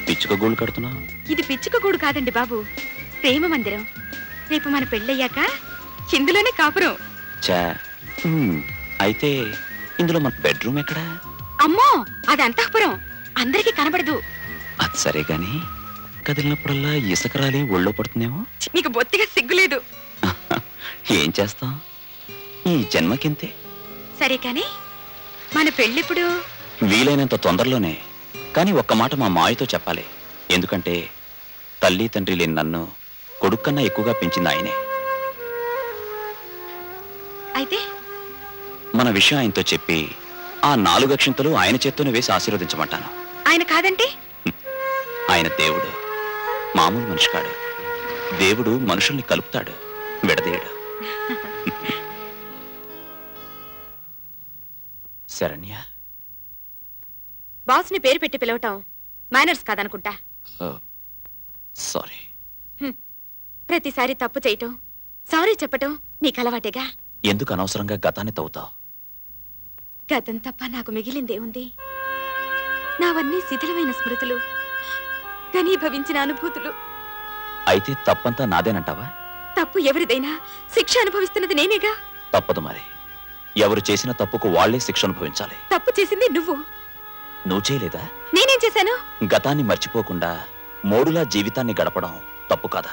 పిచ్చుక గోళ్ళు కడుతున్నావు ఇది పిచ్చుక గూడు కాదండి బాబు ప్రేమ మందిరం రేపు మన పెళ్ళయ్యాక ఇందులోనే కాపురం చా హ్మ్, అయితే ఇందులో మన బెడ్రూమ్ ఎక్కడా అమ్మో అది అంతఃపురం అందరికీ కనబడదు అది సరే గాని కదిలినప్పుడల్లా ఇసుక రాలి ఒళ్ళో పడుతుందేమో ఛీ, నీకు బొత్తిగా సిగ్గులేదు ఏం చేస్తాం ఈ జన్మకింతే సరే కాని మన పెళ్ళిప్పుడు వీలైనంత తొందరలోనే కానీ ఒక్క మాట మా మాయతో చెప్పాలి ఎందుకంటే తల్లి తండ్రి లేని నన్ను కొడుక్కన్నా ఎక్కువగా పెంచింది ఆయనే అయితే మన విషయం ఆయనతో చెప్పి ఆ నాలుగు అక్షింతలు ఆయన చేత్తోనే వేసి ఆశీర్వదించమంటాను ఆయన కాదంటే ఆయన దేవుడు మామూలు మనిషి కాడు దేవుడు మనుషుల్ని కలుపుతాడు విడదీయడు శరణ్య బాస్ ని పేరు పెట్టి పిలవటం మేనర్స్ కాదనుకుంటా సారీ ప్రతిసారి తప్పు చేయటం సారీ చెప్పటం నీకు అలవాటేగా ఎందుకు అనవసరంగా గతాన్ని తవ్వుతావు గతం తప్ప నాకు మిగిలిందే ఉంది నావన్నీ శిథిలమైన స్మృతులు ఘనీభవించిన అనుభూతులు అయితే తప్పంతా నాదేనంటావా తప్పు ఎవరిదైనా శిక్ష అనుభవిస్తున్నది నేనేగా తప్పదు మరి ఎవరు చేసిన తప్పుకు వాళ్లే శిక్ష అనుభవించాలి తప్పు చేసింది నువ్వు నువ్వు చేయలేదా నేనేం చేశాను గతాన్ని మర్చిపోకుండా మోడులా జీవితాన్ని గడపడం తప్పు కాదా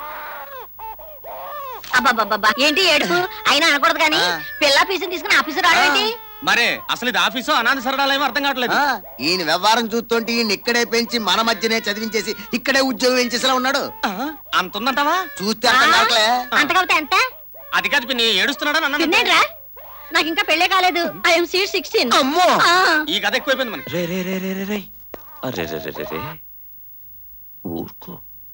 అబ్బబ్బబ్బబ్బా ఏంటి ఏడుపు అయినా అనకూడదు కానీ ఆ. పిల్ల పీసుని తీసుకుని ఆఫీసు రావడం మరే అసలు ఇది ఆఫీసు అనాథ సరడాలేమో అర్థం కావట్లేదు ఆ, ఈయన వ్యవహారం చూస్తుంటే ఈయన ఇక్కడే పెంచి మన మధ్యనే చదివించేసి ఇక్కడే ఉద్యోగం ఎంచేసేలా ఉన్నాడు ఆ, అంత ఉందంటావా చూస్తే అర్థం కావట్లే అంత కాబట్టి ఎంత అది కాదు పిన్ని ఏడుస్తున్నాడని అన్నాను తిన్నాడ్రా నాకు ఇంకా పెళ్ళే కాలేదు ఐఎమ్ సీట్ సిక్స్టీన్ అమ్మో ఈ కథ ఎక్కువైపోయింది మనకి రే రే రే రే రే రే అరే రే రే రే రే ఊరుకో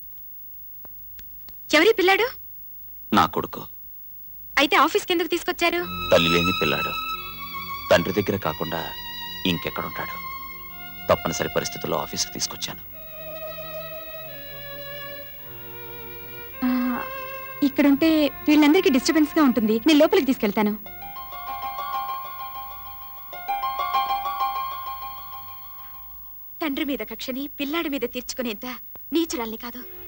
ఎవరి పిల్లాడు నా కొడుకు అయితే ఆఫీస్కి ఎందుకు తీసుకొచ్చారు తల్లి లేని పిల్లాడు తండ్రి దగ్గర కాకుండా ఇంకెక్కడుంటాడు తప్పనిసరి పరిస్థితుల్లో ఆఫీస్కి తీసుకొచ్చాను ఆ, ఇక్కడుంటే వీళ్ళందరికీ డిస్టర్బెన్స్ గా ఉంటుంది నేను లోపలికి తీసుకెళ్తాను తండ్రి మీద కక్షని పిల్లాడి మీద తీర్చుకునేంత నీచురాల్ని కాదు